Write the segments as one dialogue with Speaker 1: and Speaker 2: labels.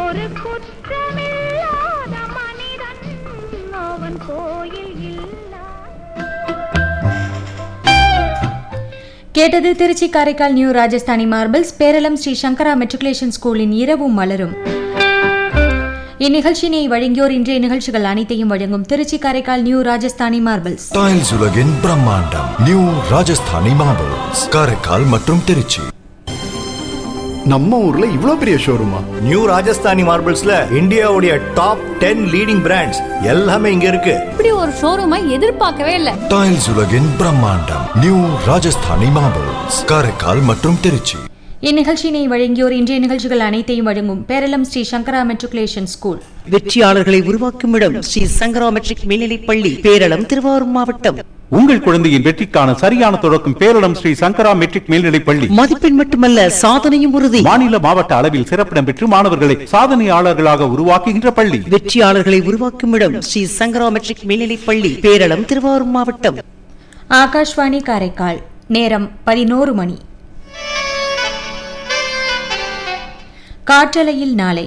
Speaker 1: ஒரு குற்றமில்லாத மனிதன் அவன் கோயில் இல்லா
Speaker 2: கேட்டது Trichy Karaikal new Rajasthani marbles Peralam Sri Sankara matriculation ஸ்கூலின் இரவும் மலரும் இந்நிகழ்ச்சியினை வழங்கியோர் இன்றைய நிகழ்ச்சிகள் அனைத்தையும் வழங்கும் Trichy Karaikal new Rajasthani marbles
Speaker 3: tiles உலகின் பிரம்மாண்டம் நியூ ராஜஸ்தானி மார்பிள்ஸ் காரைக்கால் மற்றும் திருச்சி
Speaker 4: நம்ம ஊர்ல இவ்ளோ பெரிய ஷோரூமா
Speaker 5: நியூ ராஜஸ்தானி மார்பிள்ஸ்ல இந்தியாவுடைய டாப் டென் லீடிங் பிராண்ட்ஸ் எல்லாமே இங்க இருக்கு
Speaker 6: இப்படி ஒரு ஷோரூமை எதிர்பார்க்கவே இல்லை
Speaker 3: டைல்ஸ் உலகின் பிரம்மாண்டம் நியூ ராஜஸ்தானி மார்பிள்ஸ் காரைக்கால் மற்றும் திருச்சி
Speaker 2: இந்நிகழ்ச்சியினை வழங்கியோர் இன்றைய நிகழ்ச்சிகள் அனைத்தையும் வழங்கும் பேரளம் ஸ்ரீ சங்கரா மெட்ரிகுலேஷன் ஸ்கூல்
Speaker 7: வெற்றியாளர்களை உருவாக்கும் இடம் ஸ்ரீ சங்கரா மெட்ரிக் மேல்நிலைப் பள்ளி பேரளம் திருவாரூர் மாவட்டம்
Speaker 8: உங்கள் குழந்தையின் வெற்றிக்கான சரியான தொடக்கம் பேரிடம் ஸ்ரீ சங்கரா மெட்ரிக் மேல்நிலைப் பள்ளி
Speaker 7: மதிப்பெண் மட்டுமல்ல சாதனையும் உறுதி
Speaker 8: மாநில மாவட்ட அளவில் சிறப்பிடம் பெற்று மாணவர்களை சாதனையாளர்களாக உருவாக்குகின்ற பள்ளி
Speaker 7: வெற்றியாளர்களை உருவாக்கும் இடம் ஸ்ரீ சங்கரா மெட்ரிக் மேல்நிலைப் பள்ளி பேரளம் திருவாரூர் மாவட்டம்
Speaker 2: ஆகாஷ்வாணி காரைக்கால் நேரம் பதினோரு மணி காற்றலையில் நாளை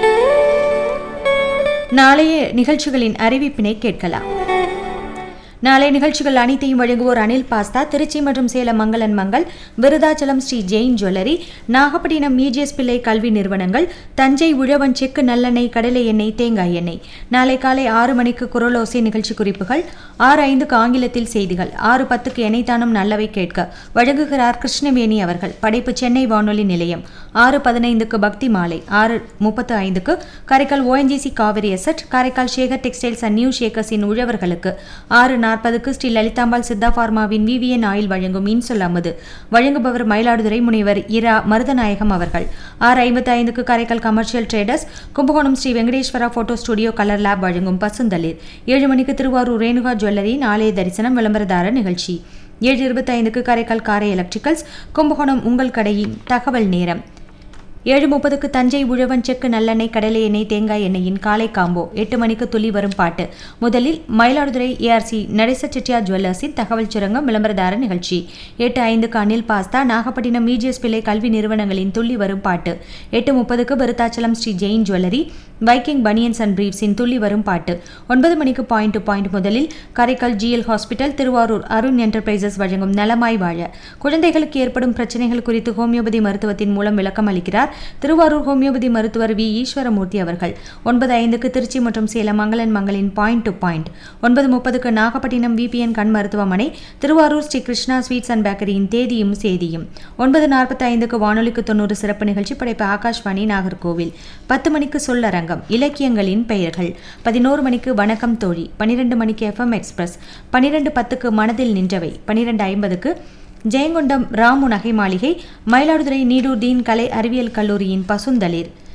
Speaker 2: நாளைய நிகழ்ச்சிகளின் அறிவிப்பினை கேட்கலாம் நாளை நிகழ்ச்சிகள் அனைத்தையும் வழங்குவோர் அனில் பாஸ்தா திருச்சி மற்றும் சேலம் மங்களன் மங்கள் விருதாச்சலம் ஸ்ரீ ஜெயின் ஜுவல்லரி நாகப்பட்டினம் இஜிஎஸ் பிள்ளை கல்வி நிறுவனங்கள் தஞ்சை உழவன் செக்கு நல்லெண்ணெய் கடலை எண்ணெய் தேங்காய் எண்ணெய் நாளை காலை ஆறு மணிக்கு குரலோசை நிகழ்ச்சி குறிப்புகள் ஆறு ஐந்துக்கு ஆங்கிலத்தில் செய்திகள் ஆறு பத்துக்கு எனைத்தானும் நல்லவை கேட்க வழங்குகிறார் கிருஷ்ணவேணி அவர்கள் படைப்பு சென்னை வானொலி நிலையம் ஆறு பதினைந்துக்கு பக்தி மாலை ஆறு முப்பத்து ஐந்துக்கு Karaikal ONGC Cauvery asset Karaikal Sekar textiles and new ஷேக்கர்ஸின் உழவர்களுக்கு ஆறு நாற்பதுக்கு ஸ்ரீ லலிதாம்பாள் சித்தா பார்மாவின் விவிஎன் ஆயில் வழங்கும் இன்சொல் அமுது வழங்குபவர் மயிலாடுதுறை முனைவர் இரா மருதநாயகம் அவர்கள் ஆறு ஐம்பத்தி ஐந்துக்கு Karaikal commercial traders Kumbakonam Sri Venkateswara photo studio colour lab வழங்கும் பசுந்தளிர் ஏழு மணிக்கு திருவாரூர் ரேணுகா ஜுவல்லரி நாளைய தரிசனம் விளம்பரதார நிகழ்ச்சி ஏழு இருபத்தி ஐந்துக்கு காரைக்கால் காரை எலக்ட்ரிக்கல்ஸ் கும்பகோணம் உங்கள் கடையின் தகவல் நேரம் ஏழு முப்பதுக்கு தஞ்சை உழவன் செக்கு நல்லெண்ணெய் கடலை எண்ணெய் தேங்காய் எண்ணெயின் காலை காம்போ எட்டு மணிக்கு துளி வரும் பாட்டு முதலில் மயிலாடுதுறை ஏஆர்சி நடேச செட்டியார் ஜுவல்லர்ஸின் தகவல் சுரங்கம் விளம்பரதார நிகழ்ச்சி எட்டு ஐந்துக்கு அனில் பாஸ்தா நாகப்பட்டினம் இஜிஎஸ் பிள்ளை கல்வி நிறுவனங்களின் துள்ளி வரும் பாட்டு எட்டு முப்பதுக்கு Virudhachalam Sri Jain jewellery viking banians and பிரீவ்ஸின் துள்ளி வரும் பாட்டு ஒன்பது மணிக்கு பாயிண்ட் டு பாயிண்ட் முதலில் Karaikal GL hospital Thiruvarur Arun enterprises வழங்கும் நலமாய் வாழ குழந்தைகளுக்கு ஏற்படும் பிரச்சனைகள் குறித்து ஹோமியோபதி மருத்துவத்தின் மூலம் விளக்கம் அளிக்கிறார் திருவாரூர் ஹோமியோபதி மருத்துவர் வி ஈஸ்வரமூர்த்தி அவர்கள் ஒன்பது ஐந்துக்கு திருச்சி மற்றும் சேலம் மங்களன் மங்களின் பாயிண்ட் டு பாயிண்ட் ஒன்பது முப்பதுக்கு நாகப்பட்டினம் விபிஎன் கண் மருத்துவமனை திருவாரூர் ஸ்ரீ கிருஷ்ணா ஸ்வீட்ஸ் அண்ட் பேக்கரியின் தேதியும் சேதியும் ஒன்பது நாற்பத்தி ஐந்துக்கு வானொலிக்கு தொண்ணூறு சிறப்பு நிகழ்ச்சி படைப்பு ஆகாஷ்வாணி நாகர்கோவில் பத்து மணிக்கு சொல்லரங்கம் இலக்கியங்களின் பெயர்கள் பதினோரு மணிக்கு வணக்கம் தோழி பனிரெண்டு மணிக்கு எஃப்எம் எக்ஸ்பிரஸ் பனிரெண்டு பத்துக்கு மனதில் நின்றவை பனிரெண்டு ஐம்பதுக்கு ஜெயங்கொண்டம் ராமு நகை மாளிகை மயிலாடுதுறை நீடூர் தீன் கலை அறிவியல் கல்லூரியின் பசுந்தளிர்